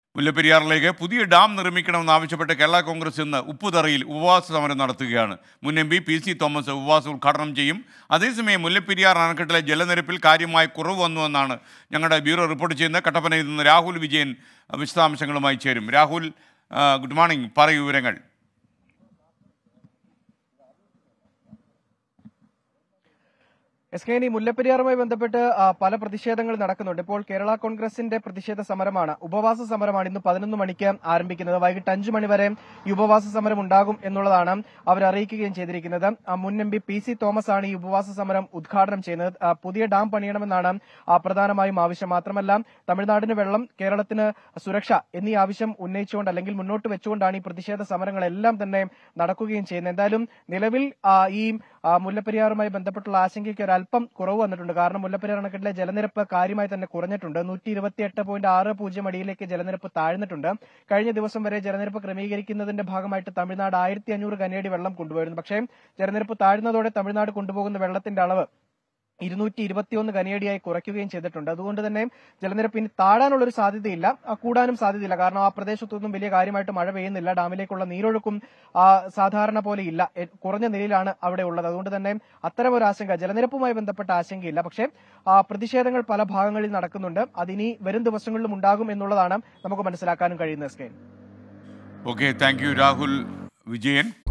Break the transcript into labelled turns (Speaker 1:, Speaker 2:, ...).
Speaker 1: മുല്ലപ്പെരിയാറിലേക്ക് പുതിയ ഡാം നിർമ്മിക്കണമെന്നാവശ്യപ്പെട്ട് കേരള കോൺഗ്രസ് ഇന്ന് ഉപ്പുതറയിൽ ഉപവാസ സമരം നടത്തുകയാണ് മുൻ M P P C Thomas ഉപവാസം ഉദ്ഘാടനം ചെയ്യും അതേസമയം മുല്ലപ്പെരിയാർ അണക്കെട്ടിലെ ജലനിരപ്പിൽ കാര്യമായ കുറവ് വന്നുവെന്നാണ് ഞങ്ങളുടെ ബ്യൂറോ റിപ്പോർട്ട് ചെയ്യുന്നത് കട്ടപ്പനയിൽ നിന്ന് രാഹുൽ വിജയൻ വിശദാംശങ്ങളുമായി ചേരും രാഹുൽ ആ, ഗുഡ് മോർണിംഗ് പറയൂ വിവരങ്ങൾ
Speaker 2: എസ് കെ ഇനി മുല്ലപ്പെരിയാറുമായി ബന്ധപ്പെട്ട് ആ, പല പ്രതിഷേധങ്ങൾ നടക്കുന്നുണ്ട് ഇപ്പോൾ കേരള കോൺഗ്രസിന്റെ പ്രതിഷേധ സമരമാണ് ഉപവാസ സമരമാണ് ഇന്ന് പതിനൊന്ന് മണിക്ക് ആരംഭിക്കുന്നത് വൈകിട്ട് അഞ്ചു മണിവരെ ഈ ഉപവാസ സമരം ഉണ്ടാകും എന്നുള്ളതാണ് അവർ അറിയിക്കുകയും ചെയ്തിരിക്കുന്നത് ആ, മുൻ M P P C Thomas ആണ് ഈ ഉപവാസ സമരം ഉദ്ഘാടനം ചെയ്യുന്നത് ആ, പുതിയ ഡാം പണിയണമെന്നാണ് ആ, പ്രധാനമായും ആവശ്യം മാത്രമല്ല തമിഴ്നാടിന് വെള്ളം കേരളത്തിന് സുരക്ഷ എന്നീ ആവശ്യം ഉന്നയിച്ചുകൊണ്ട് അല്ലെങ്കിൽ മുന്നോട്ട് വെച്ചുകൊണ്ടാണ് ഈ പ്രതിഷേധ സമരങ്ങളെല്ലാം തന്നെ നടക്കുകയും ചെയ്യുന്നത് എന്തായാലും നിലവിൽ ആ, ഈ ആ, മുല്ലപ്പെരിയാറുമായി ബന്ധപ്പെട്ടുള്ള ആശങ്കയ്ക്ക് ഒരല്പം കുറവ് വന്നിട്ടുണ്ട് കാരണം മുല്ലപ്പെരിയാർ അണക്കെട്ടിലെ ജലനിരപ്പ് കാര്യമായി തന്നെ കുറഞ്ഞിട്ടുണ്ട് നൂറ്റി ഇരുപത്തിയെട്ട് പോയിന്റ് ആറ് പൂജ്യം അടിയിലേക്ക് ജലനിരപ്പ് താഴ്ന്നിട്ടുണ്ട് കഴിഞ്ഞ ദിവസം വരെ ജലനിരപ്പ് ക്രമീകരിക്കുന്നതിന്റെ ഭാഗമായിട്ട് തമിഴ്നാട് ആയിരത്തി അഞ്ഞൂറ് കനയടി വെള്ളം കൊണ്ടുപോയിരുന്നു പക്ഷേ ജലനിരപ്പ് താഴ്ന്നതോടെ തമിഴ്നാട് കൊണ്ടുപോകുന്ന വെള്ളത്തിന്റെ അളവ് ഇരുന്നൂറ്റി ഇരുപത്തിയൊന്ന് കനിയടിയായി കുറയ്ക്കുകയും ചെയ്തിട്ടുണ്ട് അതുകൊണ്ട് തന്നെ ജലനിരപ്പ് ഇനി താഴാനുള്ള ഒരു സാധ്യതയില്ല ആ, കൂടാനും സാധ്യതയില്ല കാരണം ആ പ്രദേശത്തൊന്നും വലിയ കാര്യമായിട്ട് മഴ പെയ്യുന്നില്ല ഡാമിലേക്കുള്ള നീരൊഴുക്കും ആ, സാധാരണ പോലെ ഇല്ല എ- കുറഞ്ഞ നിലയിലാണ് അവിടെ ഉള്ളത് അതുകൊണ്ട് തന്നെ അത്തരം ഒരു ആശങ്ക ജലനിരപ്പുമായി ബന്ധപ്പെട്ട ആശങ്കയില്ല പക്ഷേ ആ, പ്രതിഷേധങ്ങൾ പല ഭാഗങ്ങളിൽ നടക്കുന്നുണ്ട് അതിനി വരും ദിവസങ്ങളിലും ഉണ്ടാകും എന്നുള്ളതാണ് നമുക്ക് മനസ്സിലാക്കാനും കഴിയുന്നത് scale
Speaker 1: okay thank you Rahul Vijayan